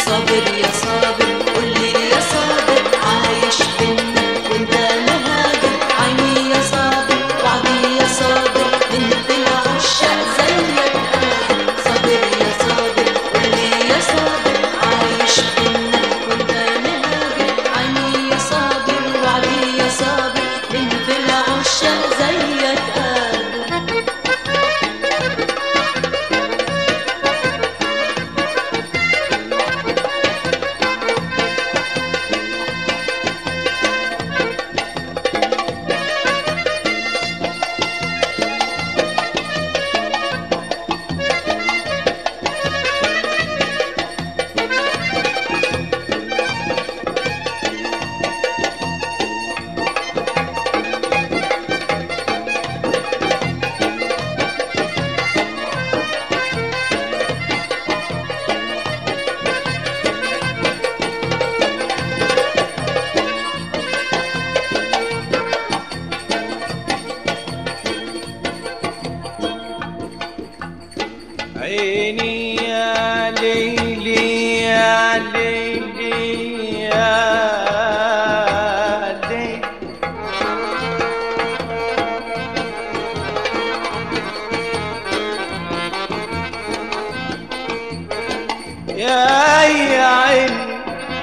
صابر يا صابر قولي يا صابر عايش بينا وانت مهاجر عيني يا صابر وعدي يا صابر بنت العشاق زيك قادر صابر يا صابر قولي يا صابر عايش بينا وانت مهاجر عيني يا صابر وعدي يا صابر بنت العشاق زيك قادر عيني يا ليلي يا ليلي يا ليلي يا يا عيني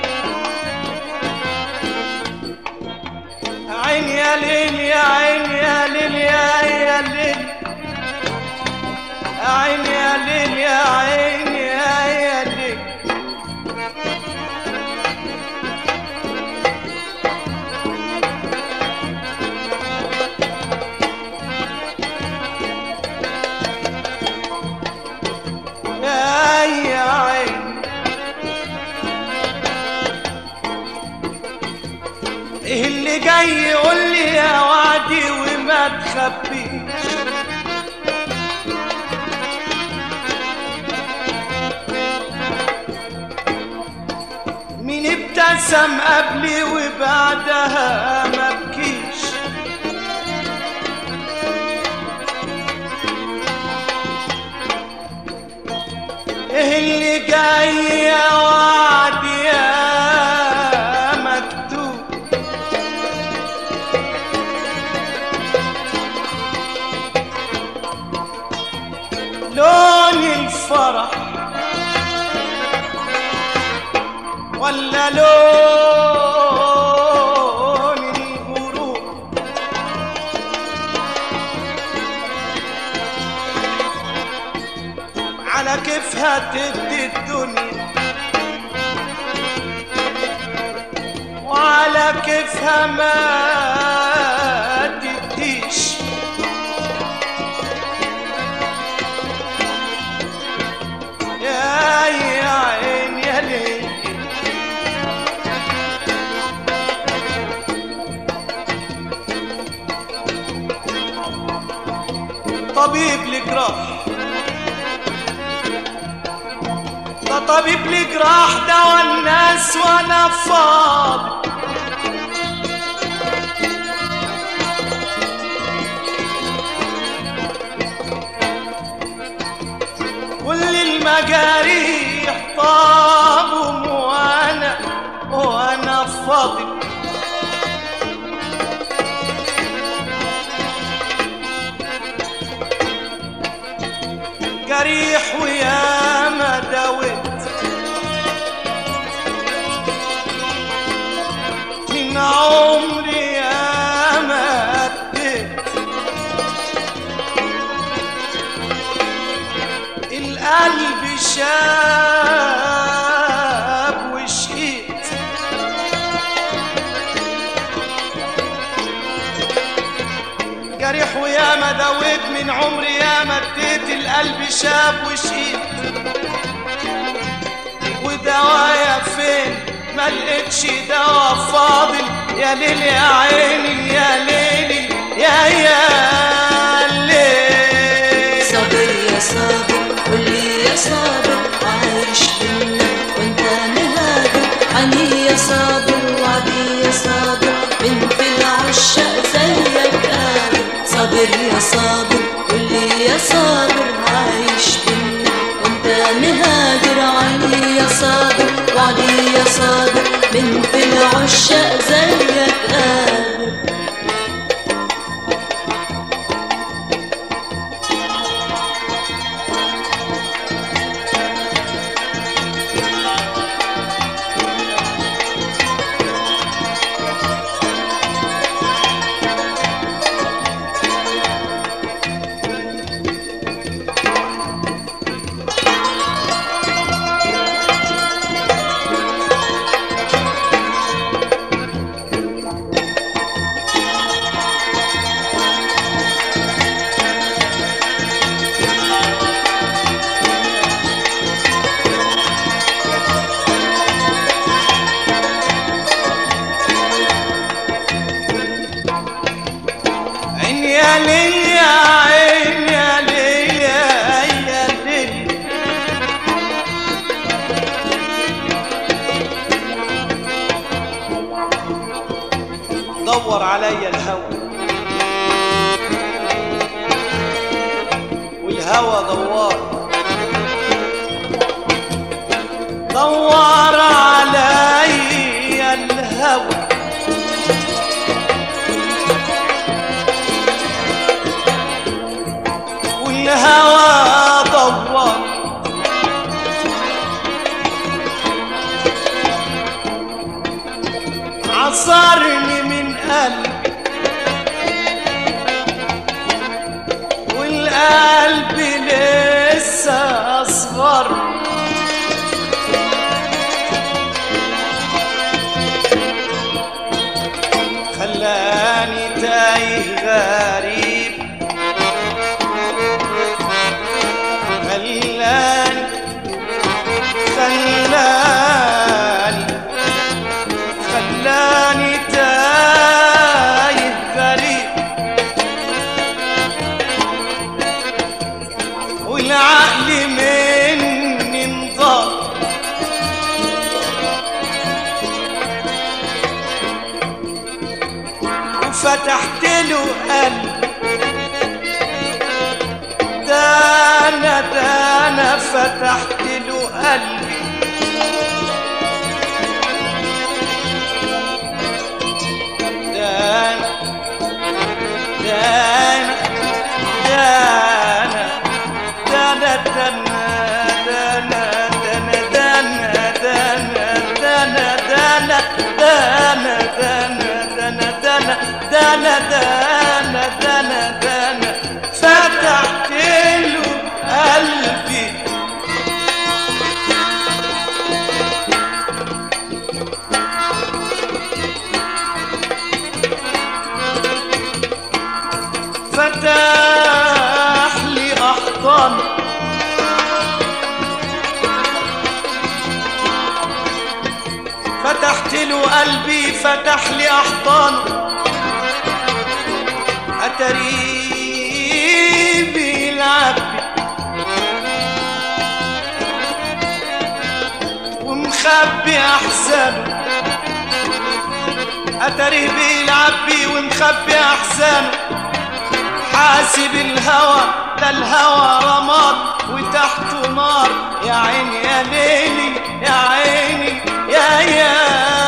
عين يا ليل يا عين يا ليل يا يا ليل عين يا ليل يا عين يا يا ليل يا يا عين ايه اللي جاي يقول لي يا وعدي وما تخبيش مين ابتسم قبلي وبعدها ما بكيش ايه اللي جاي يا وعد يا مكتوب لون الفرح ولا لون الغروب على كيفها تدي الدنيا وعلى كيفها ما تديش يا يا عين يا ليل طبيب الجراح ده طبيب الجراح دوا الناس وانا فاضي كل المجاريح طابهم وانا وانا فاضي جريح ويا ما داويت من عمري يا ما اديت القلب شاب وشقيت جريح ويا ما داويت من عمري يا ما اديت القلب شاب وشقيت ودوايا فين ما لقيتش دوا فاضل يا ليل يا عيني يا ليلي يا يا ليل صابر يا صابر قولي يا صابر عايش بينا وانت مهاجر عني يا صابر وعدي يا صابر بنت العشاق زيك قادر صابر يا صابر قولي يا صابر عايش بينا وانت مهاجر عني يا صابر صادق من في العشاق زيك قادر عين يا ليل يا عين يا ليل يا يا ليل دور عليا الهوى والهوى دوار دور عليا الهوى والهوى ضوى عصرني من قلبي والقلب لسه اصغر خلاني تايه غريب خلاني خلاني خلاني تايه غريب والعقل مني انضاق وفتحت له قلبي ده انا ده انا فتحت له قلبي ده انا ده انا ده انا ده انا ده انا ده انا ده انا ده انا ده انا ده انا ده انا ده انا ده انا ده انا ده انا ده انا ده انا ده انا فتحت له قلبي فتح لي احضان فتحت له قلبي فتح لي احضان اتري بيلعب ومخبي احزانه اتري بيلعب بي ومخبي احزانه حاسب الهوى ده الهوى رماد وتحته نار يا عيني يا ليلي يا عيني يا يا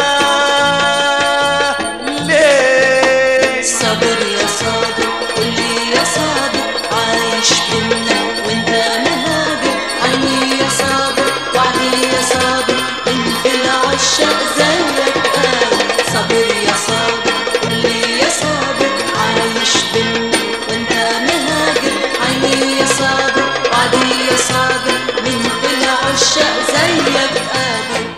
ليل صابر يا صادق قولي يا صادق عايش بينا وانت مهاجر عيني يا صادق وعدي يا صادق انت العشاق زيك قال صابر يا صادق قولي يا صادق عايش بينا وانت مهاجر عيني يا صادق وعدي يا صادق انت العشاق زيك قادر